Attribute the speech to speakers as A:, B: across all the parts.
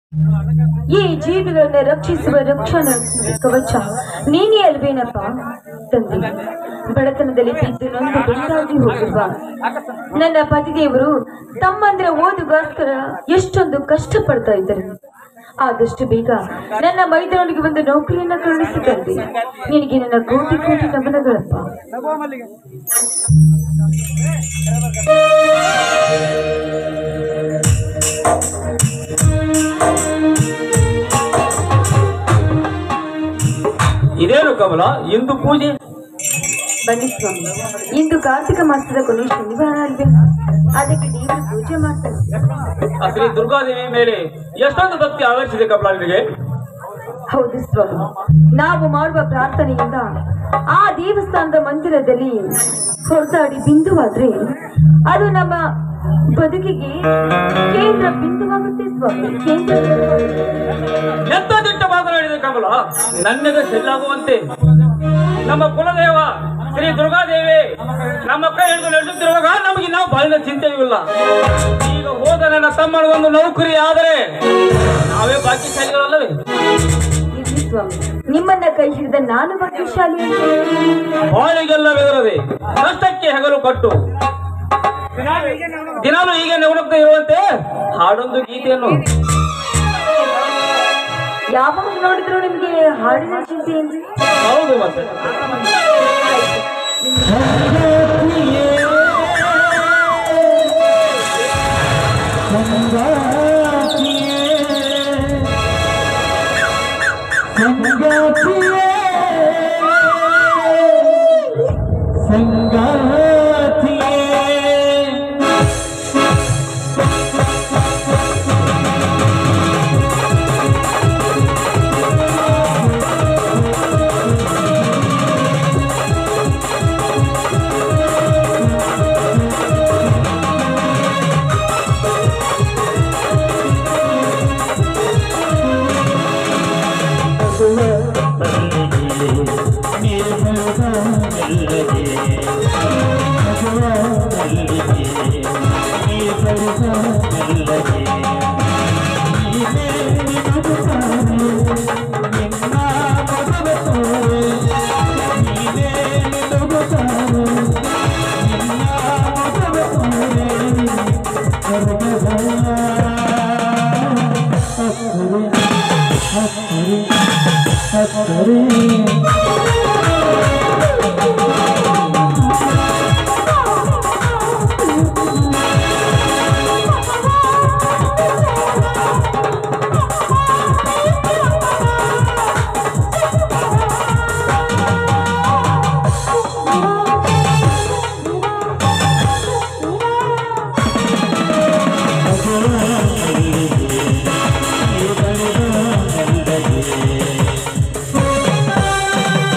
A: ಈ ಜೀವಿಗಳನ್ನ ರಕ್ಷಿಸುವ ರಕ್ಷಣಾ ಕವಚ ನೀನೇ ಅಲ್ವೇನಪ್ಪ ತಂದೆ ಬಡತನದಲ್ಲಿ ಬಿದ್ದು ನೊಂದು ಬೆಂದಾಗಿ ಹೋಗಿರುವ ನನ್ನ ಪತಿದೇವರು ತಮ್ಮಂದಿರ ಓದುಗೋಸ್ಕರ ಎಷ್ಟೊಂದು ಕಷ್ಟಪಡ್ತಾ ಇದ್ದರು ಆದಷ್ಟು ಬೇಗ ನನ್ನ ಮೈದಾನಿಗೆ ಒಂದು ನೌಕರಿಯನ್ನ ಕರುಣಿಸಿ ತಂದೆ ನಿನಗೆ ನನ್ನ ಕೋಟಿ ಕೋಟಿ ನಮನಗಳಪ್ಪ
B: ಇದೇನು ಕಮಲ ಇಂದು ಪೂಜೆ
A: ಬನ್ನಿ ಸ್ವಾಮಿ ಇಂದು ಕಾರ್ತಿಕ ಮಾಸದ ಕೊನೆ ಶನಿವಾರ ಅಲ್ವೇ ಅದಕ್ಕೆ ದೇವರು ಪೂಜೆ ಮಾಡ್ತಾರೆ
B: ಆ ಶ್ರೀ ದುರ್ಗಾದೇವಿ ಮೇಲೆ ಎಷ್ಟೊಂದು ಭಕ್ತಿ ಆವರಿಸಿದೆ ಕಮಲ ನಿನಗೆ
A: ಹೌದು ಸ್ವಾಮಿ ನಾವು ಮಾಡುವ ಪ್ರಾರ್ಥನೆಯಿಂದ ಆ ದೇವಸ್ಥಾನದ ಮಂದಿರದಲ್ಲಿ ಹೊರದಾಡಿ ಬಿಂದುವಾದ್ರೆ ಅದು ನಮ್ಮ ಬದುಕಿಗೆ ಕೇಂದ್ರ ಬಿಂದುವಾಗುತ್ತೆ ಸ್ವಾಮಿ ಕೇಂದ್ರ ಬಿಂದುವಾಗುತ್ತೆ.
B: ಎಂತ ದಿಟ್ಟ ಮಾತನಾಡಿದೆ ಕಮಲ ನನ್ನೆಗೆ ಸೆಲ್ಲಾಗುವಂತೆ ನಮ್ಮ ಕುಲದೇವ ಶ್ರೀ ದುರ್ಗಾದೇವಿ ನಮ್ಮ ಕೈ ಹಿಡಿದು ನಡೆಸುತ್ತಿರುವಾಗ ನಮಗೆ ನಾವು ಬಾಳಿನ ಚಿಂತೆಯೂ ಇಲ್ಲ ಈಗ ಹೋದ ನನ್ನ ತಮ್ಮನ ಒಂದು ನೌಕರಿ ಆದರೆ ನಾವೇ ಭಾಗ್ಯಶಾಲಿಗಳಲ್ಲವೇ
A: ಇರ್ಲಿ ಸ್ವಾಮಿ ನಿಮ್ಮನ್ನ ಕೈ ಹಿಡಿದ ನಾನು ಭಾಗ್ಯಶಾಲಿ
B: ಬಾಳಿಗೆಲ್ಲ ಬೆದರದೆ ಕಷ್ಟಕ್ಕೆ ಹೆಗಲು ಕಟ್ಟು ದಿನಾಲು ಹೀಗೆ ನವನಗ್ತಾ ಇರುವಂತೆ ಹಾಡೊಂದು ಗೀತೆಯನ್ನು
A: ಯಾವಾಗ ನೋಡಿದ್ರು ನಿಮ್ಗೆ ಹಾಡಿನ ಚಿಂತೆ ಏನ್ರಿ
B: ಹೌದು ಮತ್ತೆ
C: ಿ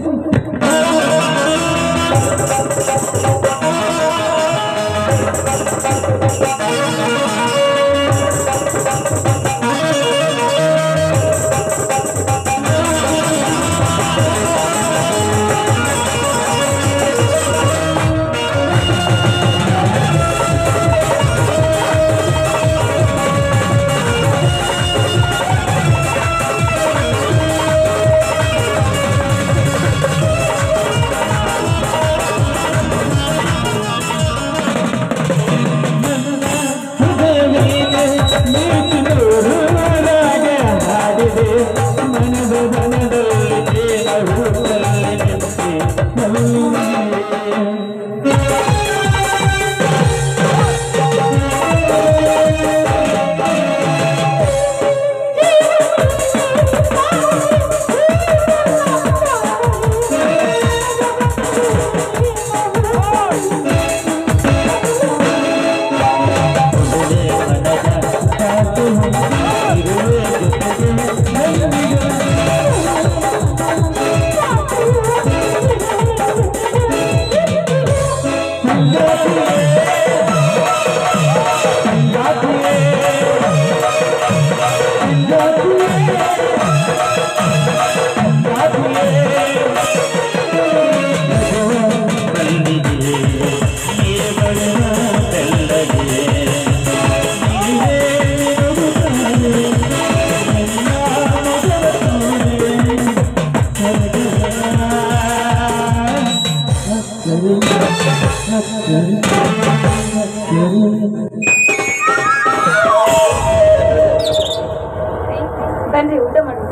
A: ಬನ್ರಿ ಊಟ ಮಾಡೋಣ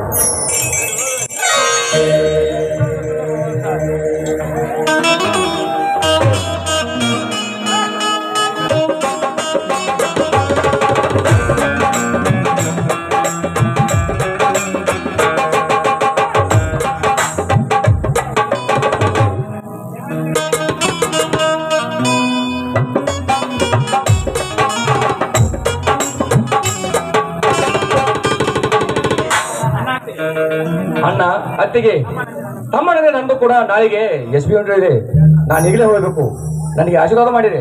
C: ಅಣ್ಣ ಅತ್ತಿಗೆ ತಮ್ಮನಿಗೆ ನಂದು ಕೂಡ ನಾಳೆಗೆ ಎಸ್ ಪಿ ಇದೆ ನಾನು ಈಗಲೇ ಹೋಗ್ಬೇಕು ನನಗೆ ಆಶೀರ್ವಾದ ಮಾಡಿರಿ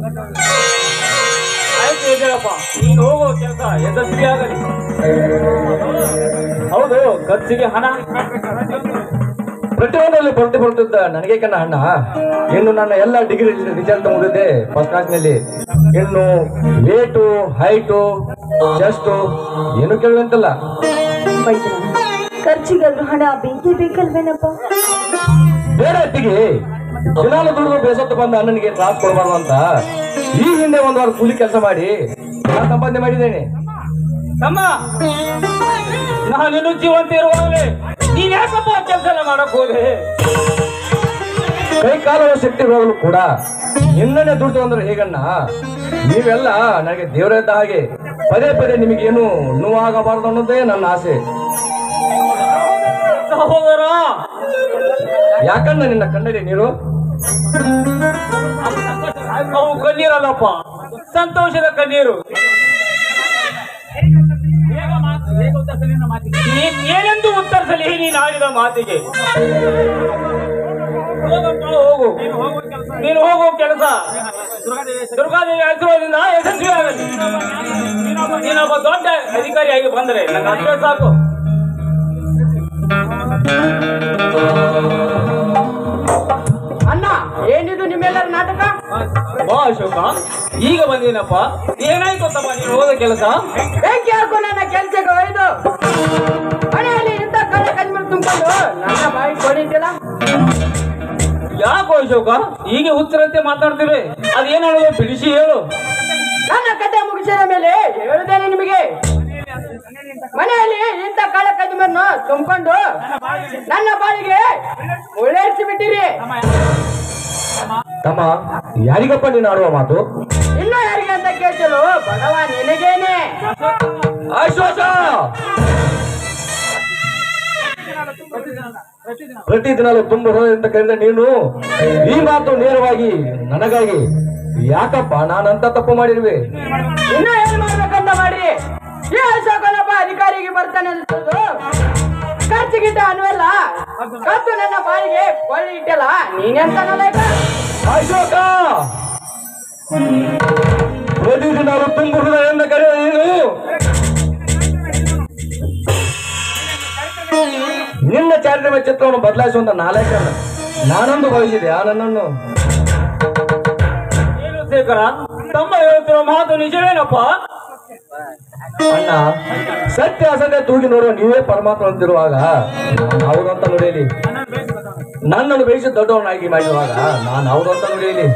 B: ಆಯ್ತು ಇದ್ದೀರಪ್ಪ ನೀನು ಹೋಗೋ ಕೆಲಸ ಯಶಸ್ವಿಯಾಗಲಿ ಹೌದು ಖರ್ಚಿಗೆ ಹಣ
C: ಪ್ರತಿಯೊಂದರಲ್ಲಿ ಬರುತ್ತೆ ಬರುತ್ತಿದ್ದ ನನಗೆ ಕಣ್ಣ ಅಣ್ಣ ಇನ್ನು ನನ್ನ ಎಲ್ಲ ಡಿಗ್ರಿ ರಿಸಲ್ಟ್ ಮುಗಿದಿದೆ ಫಸ್ಟ್ ಕ್ಲಾಸ್ನಲ್ಲಿ ಇನ್ನು ವೇಟು ಹೈಟು ಚೆಸ್ಟು ಏನು ಕೇಳುವಂತಲ್ಲ
A: ವೈದ್ಯ ಖರ್ಚಿಗಾದ್ರೂ ಹಣ ಬೇಕೇ ಬೇಕಲ್ವೇನಪ್ಪ
C: ಬೇರೆ ಅತ್ತಿಗೆ ದಿನಾಲು ದುಡಿದು ಬೇಸತ್ತು ಬಂದ ಅಣ್ಣನಿಗೆ ಕ್ಲಾಸ್ ಕೊಡಬಾರ್ದು ಅಂತ ಈ ಹಿಂದೆ ಒಂದು ವಾರ ಕೂಲಿ ಕೆಲಸ ಮಾಡಿ ನಾನು ಸಂಪಾದನೆ ಮಾಡಿದ್ದೇನೆ
B: ತಮ್ಮ ನಾನು ಇನ್ನು ಜೀವಂತ ಇರುವಾಗಲೇ ನೀನ್ ಯಾಕಪ್ಪ ಕೆಲಸ ಮಾಡಕ್ ಹೋದೆ
C: ಕೈ ಕಾಲುವ ಶಕ್ತಿ ಇರುವಾಗಲೂ ಕೂಡ ನಿನ್ನನ್ನೇ ದುಡ್ಡು ಅಂದ್ರೆ ಹೇಗಣ್ಣ ನೀವೆಲ್ಲ ನನಗೆ ದೇವರಿದ್ದ ಹಾಗೆ ಪದೇ ಪದೇ ನಿಮಗೇನು ನೋವಾಗಬಾರದು ಅನ್ನೋದೇ ನನ್ನ ಆಸೆ
B: ಸಹೋದರ
C: ಯಾಕಣ್ಣ ನಿನ್ನ ಕಣ್ಣಲ್ಲಿ ನೀರು
B: ಅವು ಕಣ್ಣೀರಲ್ಲಪ್ಪ ಸಂತೋಷದ ಕಣ್ಣೀರು ನೀನ್ ಏನೆಂದು ಉತ್ತರಿಸಲಿ ನೀನು ಆಡಿದ ಮಾತಿಗೆ ಹೋಗಪ್ಪ, ಹೋಗು ನೀನು ಹೋಗೋ ಕೆಲಸ ದುರ್ಗಾದೇವಿ ಆಶೀರ್ವಾದದಿಂದ ಯಶಸ್ವಿ ಆಗಲಿ ನೀನೊಬ್ಬ ದೊಡ್ಡ ಅಧಿಕಾರಿಯಾಗಿ ಬಂದರೆ ನನ್ನ ಅಷ್ಟೇ ಸಾಕು
D: ಅಣ್ಣ ಏನಿದು ನಿಮ್ಮೆಲ್ಲರ ನಾಟಕ
B: ಬಾ ಅಶೋಕ ಈಗ ಬಂದೀನಪ್ಪ ಏನಾಯ್ತು ತಮ್ಮ ನೀನು ಹೋದ ಕೆಲಸ
D: ಬೇಕಿ ಹಾಕು ನನ್ನ ಕೆಲ್ಸಕ್ಕೆ ಒಯ್ದು ಮನೆಯಲ್ಲಿ ಇಂಥ ಕಡೆ ಕಜ್ಮಲ್ ತುಂಬಿಕೊಂಡು ನನ್ನ ಬಾಯಿ ಕೊಡಿದ್ದಿಲ್ಲ
B: ಯಾಕೋ ಅಶೋಕ ಹೀಗೆ ಹುಚ್ಚರಂತೆ ಮಾತಾಡ್ತೀರಿ ಅದೇನು ಬಿಡಿಸಿ ಹೇಳು
D: ನನ್ನ ಕತೆ ಮುಗಿಸಿದ ಮೇಲೆ ಹೇಳುತ್ತೇನೆ ನಿಮಗೆ ಮನೆಯಲ್ಲಿ ಇಂಥ ಕಾಳ ಕಜ್ಮನ್ನು ತುಂಬಿಕೊಂಡು ನನ್ನ ಬಾಳಿಗೆ ಉಳ್ಳೇರಿಸಿ ಬಿಟ್ಟಿರಿ
C: ತಮ್ಮ ಯಾರಿಗಪ್ಪ ನೀನು ಆಡುವ ಮಾತು
D: ಇನ್ನು ಯಾರಿಗೆ ಅಂತ ಕೇಳ್ತಲು ಬಡವ ನಿನಗೇನೆ
C: ಆಶ್ವಾಸ ಪ್ರತಿ ದಿನಾಲು ತುಂಬ ಹೃದಯದಿಂದ ಕರೆದ ನೀನು ಈ ಮಾತು ನೇರವಾಗಿ ನನಗಾಗಿ ಯಾಕಪ್ಪ ನಾನಂತ ತಪ್ಪು ಮಾಡಿರುವೆ
D: ಇನ್ನು ಏನ್ ಮಾಡ್ಬೇಕಂತ ಮಾಡಿ ಈ ಅಶೋಕನಪ್ಪ ಅಧಿಕಾರಿಗೆ ಬರ್ತಾನೆ ಅನ್ಸೋದು ಖರ್ಚು ಗಿಟ್ಟ ಅನ್ನುವಲ್ಲ ಕತ್ತು ನನ್ನ ಬಾಯಿಗೆ ಕೊಳ್ಳಿ ಇಟ್ಟಲ್ಲ ನೀನೆಂತ ನಾಲಾಯಕ
C: ಅಶೋಕ ಪ್ರತಿದಿನ ತುಂಬ ಹೃದಯದಿಂದ ಕರೆಯುವ ನೀನು ನಿನ್ನ ಚಾರಿತ್ರ್ಯ ಚಿತ್ರವನ್ನು ಬದಲಾಯಿಸುವಂತ ನಾಲ್ಕ ನಾನೊಂದು ಭಾವಿಸಿದೆ ಆ ನನ್ನನ್ನು
B: ಏನು ಶೇಖರ ತಮ್ಮ ಹೇಳ್ತಿರೋ ಮಾತು ನಿಜವೇನಪ್ಪ
C: ಅಣ್ಣ ಸತ್ಯ ಅಸತ್ಯ ತೂಗಿ ನೋಡುವ ನೀವೇ ಪರಮಾತ್ಮ ಅಂತಿರುವಾಗ ನಾನು ಹೌದು ಅಂತ ನುಡಿಯಲಿ ನನ್ನನ್ನು ಬೇಯಿಸಿ ದೊಡ್ಡವನಾಗಿ ಮಾಡಿರುವಾಗ ನಾನು ಹೌದು ಅಂತ ನುಡಿಯಲಿ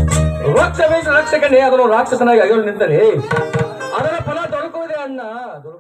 C: ರಕ್ಷ ಬೇಯಿಸಿ ರಕ್ಷಕನೇ ಅದನ್ನು ರಾಕ್ಷಸನಾಗಿ ಅಗಲು ನಿಂತರೆ ಅದರ ಫಲ ದೊರಕುವುದೇ ಅಣ್ಣ ದೊರಕುವುದೇ